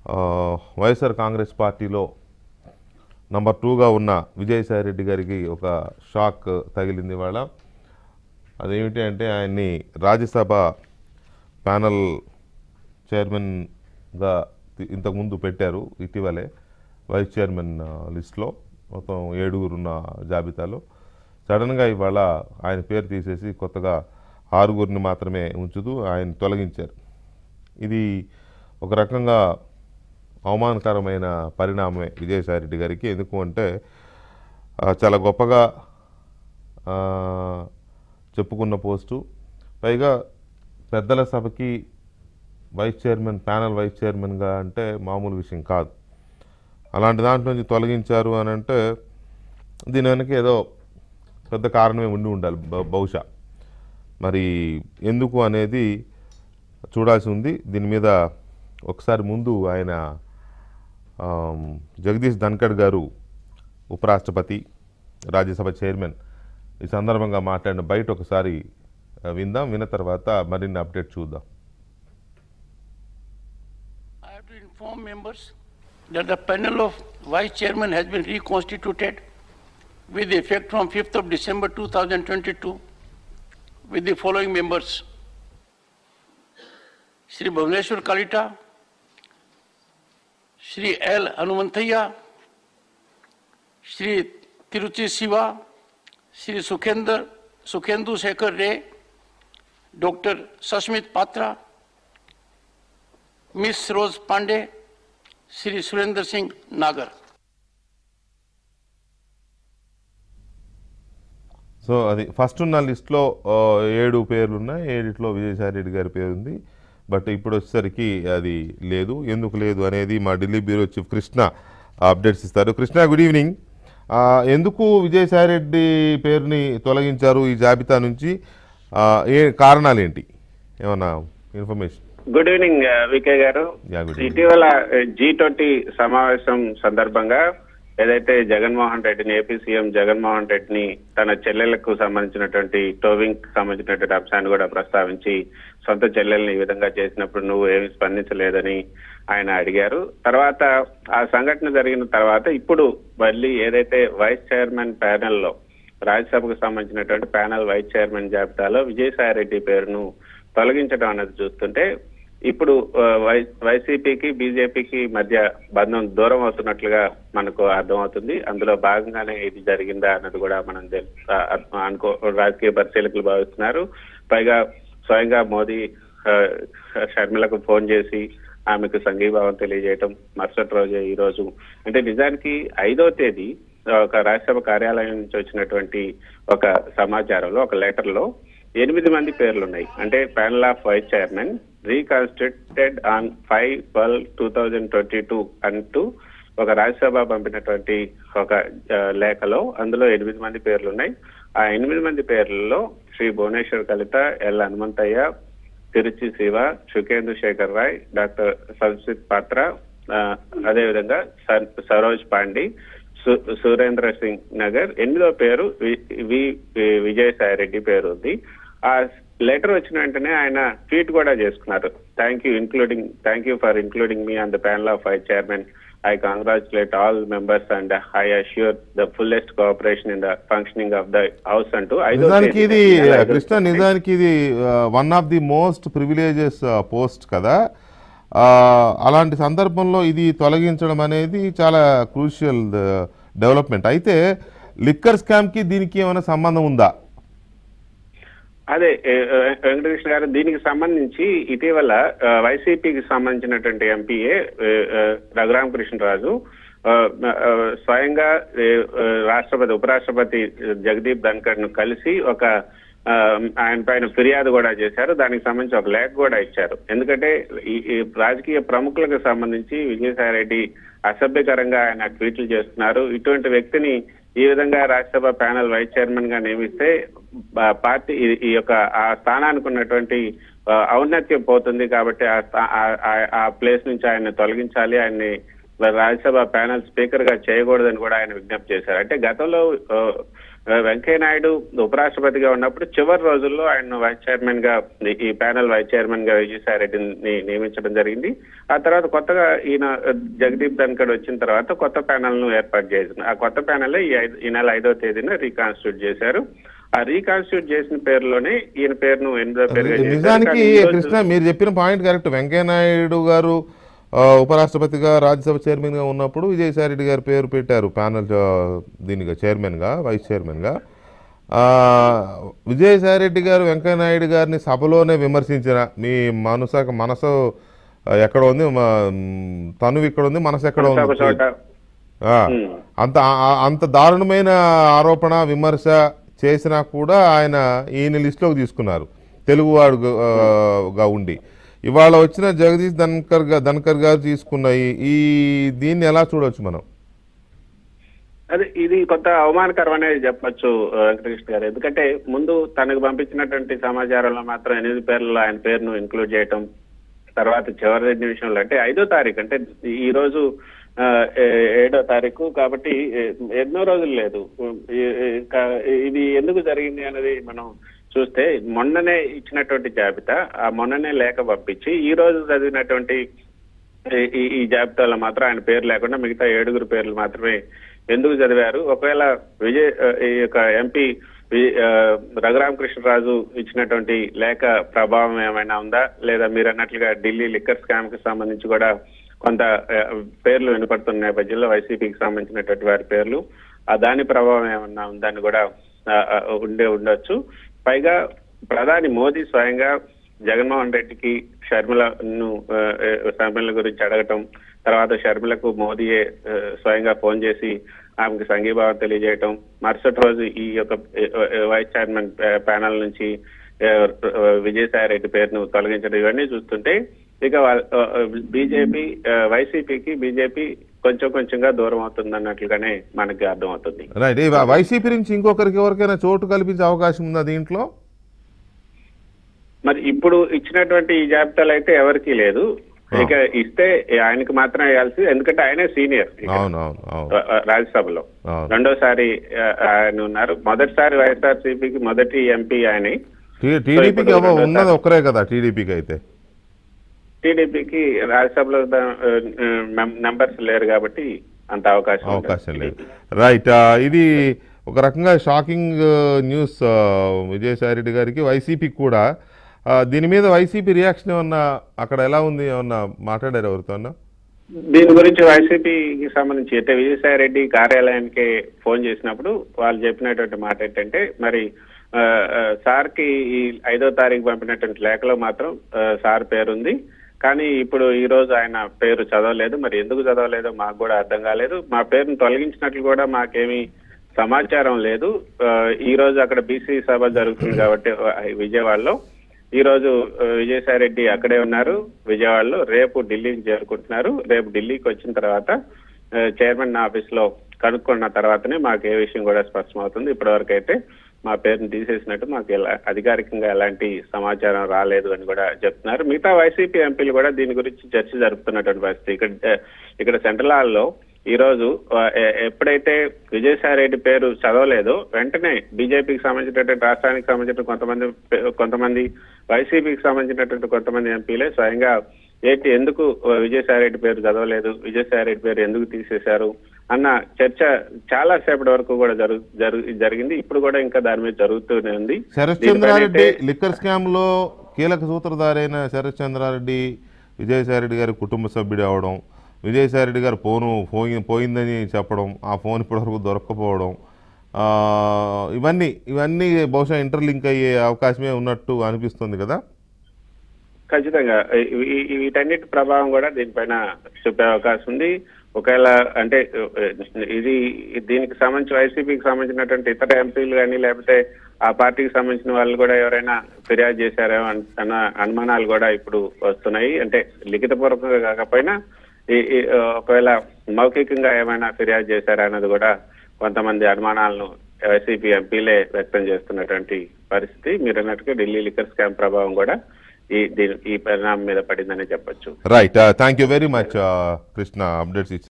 ఆ, వైఎస్ఆర్ కాంగ్రెస్ పార్టీలో నంబర్ టూగా ఉన్న విజయసాయి రెడ్డి గారికి ఒక షాక్ తగిలింది ఇవాళ అదేమిటి అంటే ఆయన్ని రాజ్యసభ ప్యానల్ చైర్మన్గా తి- ఇంతకుముందు పెట్టారు ఇటీవలే వైస్ చైర్మన్ ఆ, లిస్ట్లో మొత్తం ఏడుగురు ఉన్న జాబితాలో సడన్గా ఇవాళ ఆయన పేరు తీసేసి కొత్తగా ఆరుగురిని మాత్రమే ఉంచుతూ ఆయన తొలగించారు ఇది ఒక రకంగా అవమానకరమైన పరిణామమే విజయసాయి రెడ్డి గారికి ఎందుకు అంటే ఆ, చాలా గొప్పగా ఆ, చెప్పుకున్న పోస్టు పైగా పెద్దల సభకి వైస్ చైర్మన్ ప్యానల్ వైస్ చైర్మన్గా అంటే మామూలు విషయం కాదు అలాంటి దాంట్లో నుంచి తొలగించారు అని అంటే దీని వెనక ఏదో పెద్ద కారణమే ఉండి ఉండాలి బహు- బహుశా మరి ఎందుకు అనేది చూడాల్సి ఉంది దీని మీద ఒకసారి ముందు ఆయన ఆమ్, జగదీష్ ధన్కడ్ గారు ఉపరాష్ట్రపతి రాజ్యసభ చైర్మన్ ఈ సందర్భంగా మాట్లాడిన బయట ఒకసారి ఆ, విందాం విన్న తర్వాత మరిన్ని అప్డేట్ చూద్దాం I have to inform members that the panel of vice chairman has been reconstituted with effect from 5th of December 2022 with the following members. Shri Bhuvaneshwar Kalita, Shri L. Hanumanthaya, Shri Tiruchi Siva, Shri Sukhender, Sukhendu Shekhar Ray, Dr. Sasmit Patra, Miss Rose Pandey, Shri Surendra Singh Nagar. So అది first ఉన్న లిస్ట్లో ఆ, ఏడు పేర్లు ఉన్నాయి ఏడిట్లో విజయసాయి రెడ్డి గారి పేరు ఉంది బట్ ఇప్పుడు వచ్చేసరికి అది లేదు ఎందుకు లేదు అనేది మా Delhi bureau chief Krishna updates ఇస్తారు కృష్ణ గుడ్ ఈవినింగ్ ఆ, ఎందుకు విజయసాయి రెడ్డి పేరుని తొలగించారు ఈ జాబితా నుంచి ఆ, ఏ కారణాలు ఏంటి ఏమన్నా ఇన్ఫర్మేషన్ గుడ్ ఈవినింగ్ ఆ, వికే గారు Yeah, good evening. ఇటీవల జీ ట్వంటీ సమావేశం సందర్భంగా ఏదైతే జగన్మోహన్ రెడ్డిని ఏపీ సీఎం జగన్మోహన్ రెడ్డిని తన చెల్లెళ్లకు సంబంధించినటువంటి టోవింగ్ సంబంధించినటువంటి అంశాన్ని కూడా ప్రస్తావించి సొంత చెల్లెల్ని ఈ విధంగా చేసినప్పుడు నువ్వు ఏమి స్పందించలేదని ఆయన అడిగారు తర్వాత ఆ సంఘటన జరిగిన తర్వాత ఇప్పుడు మళ్ళీ ఏదైతే వైస్ చైర్మన్ ప్యానెల్లో రాజ్యసభకు సంబంధించినటువంటి ప్యానెల్ వైస్ చైర్మన్ జాబితాలో విజయసాయి రెడ్డి పేరును తొలగించడం అనేది చూస్తుంటే ఇప్పుడు ఆ, వై- వైసీపీకి బీజేపీకి మధ్య బంధం దూరం అవుతున్నట్లుగా మనకు అర్థమవుతుంది అందులో భాగంగానే ఇది జరిగిందా అన్నది కూడా మనం తెల్- ఆ, అనుకో రాజకీయ పరిశీలకులు భావిస్తున్నారు పైగా స్వయంగా మోదీ ఆ, షర్మిలకు ఫోన్ చేసి ఆమెకు సంఘీభావం తెలియజేయటం మరుసటి రోజే ఈ రోజు అంటే నిజానికి ఐదో తేదీ ఒక రాజ్యసభ కార్యాలయం నుంచి వచ్చినటువంటి ఒక సమాచారంలో ఒక లెటర్ లో ఎనిమిది మంది పేర్లు ఉన్నాయి అంటే panel of vice chairman reconstituted on five twelve two thousand twenty two అంటూ ఒక రాజ్యసభ పంపినటువంటి ఒక ఆ, లేఖలో అందులో ఎనిమిది మంది పేర్లు ఉన్నాయి ఆ ఎనిమిది మంది పేర్లలో శ్రీ భువనేశ్వర్ కలిత ఎల్ హనుమంతయ్య తిరుచి శివ సుఖేందు శేఖర్ రాయ్ డాక్టర్ సంస్కృత్ పాత్ర ఆ, అదేవిధంగా సర్- సరోజ్ పాండి సు- సురేంద్ర సింగ్ నగర్ ఎనిమిదో పేరు వి- వి వి- విజయసాయి రెడ్డి పేరు ఉంది ఆ లెటర్ వచ్చిన వెంటనే ఆయన ట్వీట్ కూడా చేసుకున్నారు thank you including thank you for including me on the panel of vice chairman I congratulate all members and I assure the fullest cooperation in the functioning of the house అంటూ ఐదో నిజానికి తేదీ ఇది ఈ నెల ఐదో కృష్ణ తేదీ నిజానికి ఇది one of the most privileges post కదా ఆ, అలాంటి సందర్భంలో ఇది తొలగించడం అనేది చాలా క్రూషియల్ డెవలప్మెంట్ అయితే లిక్కర్ స్కామ్కి దీనికి ఏమైనా సంబంధం ఉందా అదే ఏ, ఏ, వెంకటకృష్ణ గారు దీనికి సంబంధించి ఇటీవల ఆ, వైసీపీకి సంబంధించినటువంటి ఎంపీఏ రఘురామ కృష్ణరాజు ఆ, ఆ, స్వయంగా ఏ, ఆ, రాష్ట్రపతి ఉపరాష్ట్రపతి జగదీప్ ధన్కర్ ను కలిసి ఒక ఆ, ఆయన పైన ఫిర్యాదు కూడా చేశారు దానికి సంబంధించి ఒక లేఖ కూడా ఇచ్చారు ఎందుకంటే ఈ ఈ రాజకీయ ప్రముఖులకు సంబంధించి విజయసాయి రెడ్డి అసభ్యకరంగా ఆయన ట్వీట్లు చేస్తున్నారు ఇటువంటి వ్యక్తిని ఈ విధంగా రాజ్యసభ ప్యానల్ వైస్ చైర్మన్ గా నియమిస్తే ఆ, పార్టీ ఈ- ఈ యొక్క ఆ స్థానానికి ఉన్నటువంటి ఆ, ఔన్నత్యం పోతుంది కాబట్టి ఆ స్థా- ఆ- ఆ- ఆ ప్లేస్ నుంచి ఆయన తొలగించాలి ఆయన్ని రాజ్యసభ ప్యానల్ స్పీకర్ గా చేయకూడదని కూడా ఆయన విజ్ఞప్తి చేశారు అంటే గతంలో ఆ, ఆ, వెంకయ్య నాయుడు ఉపరాష్ట్రపతిగా ఉన్నప్పుడు చివరి రోజుల్లో ఆయన వైస్ చైర్మన్ గా ఈ- ఈ ప్యానెల్ వైస్ చైర్మన్ గా విజయసాయి రెడ్డిని నియమించడం జరిగింది ఆ తర్వాత కొత్తగా ఈయన ఆ, జగదీప్ ధన్కడ్ వచ్చిన తర్వాత కొత్త ప్యానెల్ ను ఏర్పాటు చేసింది ఆ కొత్త ప్యానెల్ ఈ ఐదు- ఈ నెల ఐదో తేదీన రీకాన్స్టిట్యూట్ చేశారు ఆ రీకాన్స్టిట్యూట్ చేసిన పేరులోనే ఈయన పేరును ఎనిమిదో పేరుగా చేశారు. నిజానికి కానీ ఈ రోజు- కృష్ణ మీరు చెప్పిన పాయింట్ కరెక్ట్ వెంకయ్య నాయుడు గారు ఆ, ఉపరాష్ట్రపతిగా రాజ్యసభ చైర్మన్ గా ఉన్నప్పుడు విజయసాయి రెడ్డి గారి పేరు పెట్టారు ప్యానల్ ఆ, దీనిగా చైర్మన్ గా వైస్ చైర్మన్ గా ఆ, విజయసాయి రెడ్డి గారు వెంకయ్య నాయుడు గారిని సభలోనే విమర్శించిన మీ మనసు మనసు ఆ, ఎక్కడ ఉంది మా, మ్, తనువు ఇక్కడ ఉంది మనసు ఎక్కడ ఒక ఉంది చోట ఆ, ఉమ్. అంత ఆ- అంత దారుణమైన ఆరోపణ విమర్శ చేసినా కూడా ఆయన ఈయన లిస్టులోకి తీసుకున్నారు తెలుగువాడు గా- ఆ, గా ఉండి ఇవాళ వచ్చిన జగదీష్ ధన్కర్ గా ధన్కర్ గారు తీసుకున్న ఈ- ఈ దీన్ని ఎలా చూడొచ్చు మనం అదే ఇది కొంత అవమానకరం అనేది చెప్పొచ్చు ఆ, వెంకటకృష్ణ గారు ఎందుకంటే ముందు తనకు పంపించినటువంటి సమాచారంలో మాత్రం ఎనిమిది పేర్లలో ఆయన పేరును ఇంక్లూడ్ చేయటం తర్వాత చివరి నిమిషంలో అంటే ఐదో తారీఖు అంటే ఈ రోజు ఆ, ఏ- ఏడో తారీఖు కాబట్టి ఏ- ఎన్నో రోజులు లేదు ఈ- ఈ- కా- ఇది ఎందుకు జరిగింది అనేది మనం చూస్తే మొన్ననే ఇచ్చినటువంటి జాబితా ఆ మొన్ననే లేఖ పంపించి ఈ రోజు చదివినటువంటి ఈ- ఈ ఈ జాబితాలో మాత్రం ఆయన పేరు లేకుండా మిగతా ఏడుగురు పేర్లు మాత్రమే ఎందుకు చదివారు ఒకవేళ విజయ్ ఆ, ఈ యొక్క ఎంపీ వి- ఆ, రఘురామకృష్ణరాజు ఇచ్చినటువంటి లేఖ ప్రభావం ఏమైనా ఉందా లేదా మీరు అన్నట్లుగా ఢిల్లీ లిక్కర్ స్కామ్ కి సంబంధించి కూడా కొంత ఆ, పేర్లు వినపడుతున్న నేపథ్యంలో వైసీపీకి సంబంధించినటువంటి వారి పేర్లు ఆ దాని ప్రభావం ఏమన్నా ఉందని కూడా ఆ, ఆ, ఉండే ఉండొచ్చు పైగా ప్రధాని మోదీ స్వయంగా జగన్మోహన్ రెడ్డికి షర్మిలను ఆ, ఆ, షర్మిల గురించి అడగటం తర్వాత షర్మిలకు మోదీయే ఆ, స్వయంగా ఫోన్ చేసి ఆమెకు సంఘీభావం తెలియజేయటం మరుసటి రోజు ఈ యొక్క ఆ, ఆ, వైస్ చైర్మన్ పా- ప్యానల్ నుంచి ఆ, ఆ, విజయసాయి రెడ్డి పేరును తొలగించడం ఇవన్నీ చూస్తుంటే ఇక బీజేపీ వైసీపీకి బీజేపీ కొంచెం కొంచెంగా దూరం అవుతుంది అన్నట్లుగానే మనకి అర్థమవుతుంది రైట్ ఈ వైసీపీ నుంచి ఇంకొకరికి ఎవరికైనా చోటు కల్పించే అవకాశం ఉందా దీంట్లో మరి ఇప్పుడు ఇచ్చినటువంటి ఈ జాబితాలు అయితే ఎవరికీ లేదు ఇక ఇస్తే ఆయనకి మాత్రం వేయాల్సి ఎందుకంటే ఆయనే సీనియర్ ఇక్కడ, అవును అవును అవును ఆ, ఆ, రాజ్యసభలో అవును రెండోసారి ఆ, ఆయన ఉన్నారు మొదటిసారి వైఎస్ఆర్సీపీకి మొదటి ఎంపీ ఆయన టీ- టీడీపీకి ఇప్పుడు ఏమో రెండోసారి- ఉన్నది ఒక్కరే కదా టీడీపీకి అయితే టీడీపీకి రాజ్యసభలో నెంబర్స్ లేరు కాబట్టి అంత అవకాశం ఉండదు. అవకాశం లేదు రైట్ ఆ, ఇది ఒక రకంగా షాకింగ్ న్యూస్ ఆ, విజయసాయి రెడ్డి గారికి వైసీపీకి కూడా ఆ, దీని మీద వైసీపీ రియాక్షన్ ఏమన్నా అక్కడ ఎలా ఉంది ఏమన్నా మాట్లాడారు ఎవరితో దీని గురించి వైసీపీకి సంబంధించి అయితే విజయసాయి రెడ్డి కార్యాలయానికి ఫోన్ చేసినప్పుడు వాళ్ళు చెప్పినటువంటి మాట ఏంటంటే మరి ఆ, ఆ, సార్కి ఈ ఐదో తారీఖు పంపినటువంటి లేఖలో మాత్రం ఆ, సార్ పేరుంది కానీ ఇప్పుడు ఈ రోజు ఆయన పేరు చదవలేదు మరి ఎందుకు చదవలేదో మాకు కూడా అర్థం కాలేదు మా పేరును తొలగించినట్లు కూడా మాకేమీ సమాచారం లేదు ఆ, ఈ రోజు అక్కడ బీసీ సభ జరుగుతుంది కాబట్టి ఆ, విజయవాడలో ఈ రోజు ఆ, విజయసాయి రెడ్డి అక్కడే ఉన్నారు విజయవాడలో రేపు ఢిల్లీకి చేరుకుంటున్నారు రేపు ఢిల్లీకి వచ్చిన తర్వాత ఆ, చైర్మన్ ఆఫీస్ లో కనుక్కున్న తర్వాతనే మాకు ఏ విషయం కూడా స్పష్టమవుతుంది ఇప్పటివరకు అయితే మా పేరుని తీసేసినట్టు మాకు ఎలా అధికారికంగా ఎలాంటి సమాచారం రాలేదు అని కూడా చెప్తున్నారు మిగతా వైసీపీ ఎంపీలు కూడా దీని గురించి చర్చ జరుపుతున్నటువంటి పరిస్థితి ఇక్కడ ఆ, ఇక్కడ సెంట్రల్ హాల్లో ఈ రోజు ఆ, ఎ- ఎప్పుడైతే విజయసాయి రెడ్డి పేరు చదవలేదో వెంటనే బీజేపీకి సంబంధించినటువంటి రాష్ట్రానికి సంబంధించిన కొంతమంది పే- కొంతమంది వైసీపీకి సంబంధించినటువంటి కొంతమంది ఎంపీలే స్వయంగా ఏంటి ఎందుకు విజయసాయి రెడ్డి పేరు చదవలేదు విజయసాయి రెడ్డి పేరు ఎందుకు తీసేశారు అన్న చర్చ చాలా సేపటి వరకు కూడా జరుగు జరుగు- జరిగింది ఇప్పుడు కూడా ఇంకా దాని మీద జరుగుతూనే ఉంది శరత్ దీనిపైన చంద్రారెడ్డి అయితే- లిక్కర్ స్కామ్ లో కీలక సూత్రధారైన శరత్ చంద్రారెడ్డి విజయసాయి రెడ్డి గారి కుటుంబ సభ్యుడు అవడం విజయసాయి రెడ్డి గారు ఫోను పోయి పోయిందని చెప్పడం ఆ ఫోన్ ఇప్పటివరకు దొరక్కపోవడం ఆ, ఇవన్నీ ఇవన్నీ బహుశా ఇంటర్లింక్ అయ్యే అవకాశమే ఉన్నట్టు అనిపిస్తుంది కదా ఖచ్చితంగా ఈ- ఈ- ఈ- వీటన్నిటి ప్రభావం కూడా దీనిపైన చూపే అవకాశం ఉంది ఒకవేళ అంటే ఇది దీనికి సంబంధించి వైసీపీకి సంబంధించినటువంటి ఇతర ఎంపీలు కానీ లేకపోతే ఆ పార్టీకి సంబంధించిన వాళ్ళు కూడా ఎవరైనా ఫిర్యాదు చేశారేమో అన్- అన్న అనుమానాలు కూడా ఇప్పుడు వస్తున్నాయి అంటే లిఖితపూర్వకంగా కాకపోయినా ఈ ఈ, ఒకవేళ మౌఖికంగా ఏమైనా ఫిర్యాదు చేశారా అన్నది కూడా కొంతమంది అనుమానాలను వైసీపీ ఎంపీలే వ్యక్తం చేస్తున్నటువంటి పరిస్థితి మీరు అన్నట్టుగా ఢిల్లీ లిక్కర్ స్కామ్ ప్రభావం కూడా ఈ దీని ఈ పరిణామం మీద పడిందని చెప్పొచ్చు right thank you very much Krishna updates